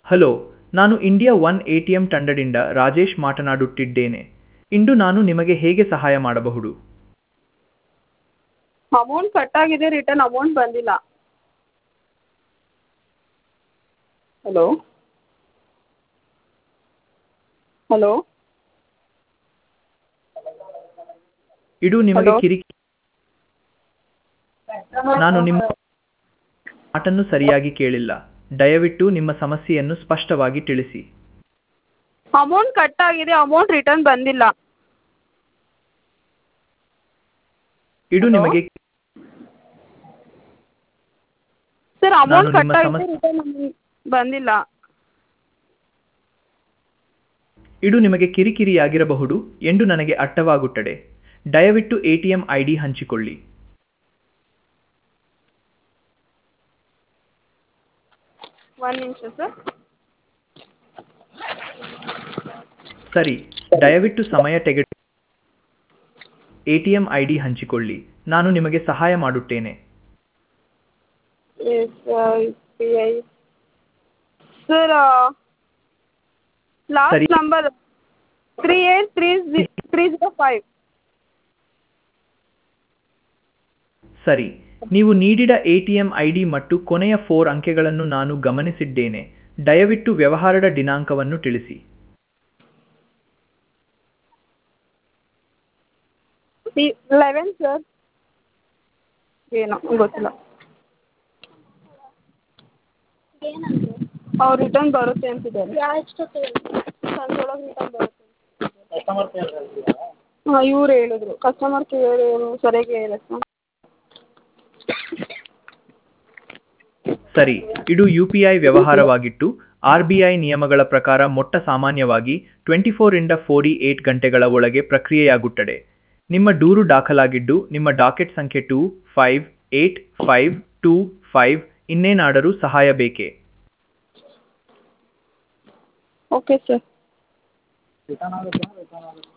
Hello ನಾನು India one A T M ತಂಡದಿಂದ ರಾಜೇಶ್ ಮಾತನಾಡುತ್ತಿದ್ದೇನೆ ಇಂದು ನಾನು ನಿಮಗೆ ಹೇಗೆ ಸಹಾಯ ಮಾಡಬಹುದು ಅಮೌಂಟ್ ಕಟ್ಟಾಗಿದೆ ರಿಟರ್ನ್ ಅಮೌಂಟ್ ಬಂದಿಲ್ಲ ಹಲೋ ಹಲೋ ಇದು ನಿಮಗೆ Hello? ಕಿರಿಕಿ ನಾನು ನಿಮ್ಮ ಮಾತನ್ನು ಸರಿಯಾಗಿ ಕೇಳಿಲ್ಲ ದಯವಿಟ್ಟು ನಿಮ್ಮ ಸಮಸ್ಯೆಯನ್ನು ಸ್ಪಷ್ಟವಾಗಿ ತಿಳಿಸಿ ಅಮೌಂಟ್ ಕಟ್ಟಾಗಿದೆ ಅಮೌಂಟ್ ರಿಟರ್ನ್ ಬಂದಿಲ್ಲ ಇದು Hello? ನಿಮಗೆ ಸರ್ ಅಮೌಂಟ್ ನಾನು ನಿಮ್ಮ ಕಟ್ಟಾಗಿದೆ ಸಮಸ್ಯೆ- ರಿಟರ್ನ್ ಬಂದಿಲ್ಲ ಇದು ನಿಮಗೆ ಕಿರಿಕಿರಿಯಾಗಿರಬಹುದು ಎಂದು ನನಗೆ ಅರ್ಥವಾಗುತ್ತದೆ ದಯವಿಟ್ಟು A T M I D ಹಂಚಿಕೊಳ್ಳಿ ಒಂದು ನಿಮಿಷ ಸರ್ ಸರಿ ದಯವಿಟ್ಟು ಸಮಯ ತೆಗೆದು A T M I D ಹಂಚಿಕೊಳ್ಳಿ ನಾನು ನಿಮಗೆ ಸಹಾಯ ಮಾಡುತ್ತೇನೆ S U P I sir last ಸರಿ. Number three eight three three zero five ಸರಿ ನೀವು ನೀಡಿದ A T M I D ಮತ್ತು ಕೊನೆಯ ಫೋರ್ ಅಂಕೆಗಳನ್ನು ನಾನು ಗಮನಿಸಿದ್ದೇನೆ ದಯವಿಟ್ಟು ವ್ಯವಹಾರದ ದಿನಾಂಕವನ್ನು ತಿಳಿಸಿ ಲೆವೆನ್ ಸರ್ ಏನೋ ಗೊತ್ತಿಲ್ಲ ಅವ್ರು ರಿಟರ್ನ್ ಬರುತ್ತೆ ಅಂತಿದ್ದಾರೆ ಸಂಜೆಯೊಳಗೆ ರಿಟರ್ನ್ ಬರುತ್ತೆ ಹಾಂ ಇವ್ರು ಹೇಳಿದ್ರು ಕಸ್ಟಮರ್ ಕೇರ್ ಸರಿಯಾಗಿ ಹೇಳಿಲ್ಲ ಸರ್ ಸರಿ ಇದು ಯು ಪಿ ಐ ವ್ಯವಹಾರವಾಗಿತ್ತು ಆರ್ ಬಿ ಐ ನಿಯಮಗಳ ಪ್ರಕಾರ ಮೊಟ್ಟ ಸಾಮಾನ್ಯವಾಗಿ ಟ್ವೆಂಟಿ ಫೋರ್ ಇಂದ ಫೋರ್ಟಿ ಏಟ್ ಗಂಟೆಗಳ ಒಳಗೆ ಪ್ರಕ್ರಿಯೆಯಾಗುತ್ತದೆ ನಿಮ್ಮ ದೂರು ದಾಖಲಾಗಿದ್ದು ನಿಮ್ಮ ಡಾಕೆಟ್ ಸಂಖ್ಯೆ two five eight five two five ಇನ್ನೇನಾದರೂ ಸಹಾಯ ಬೇಕೇ ಓಕೆ ಸರ್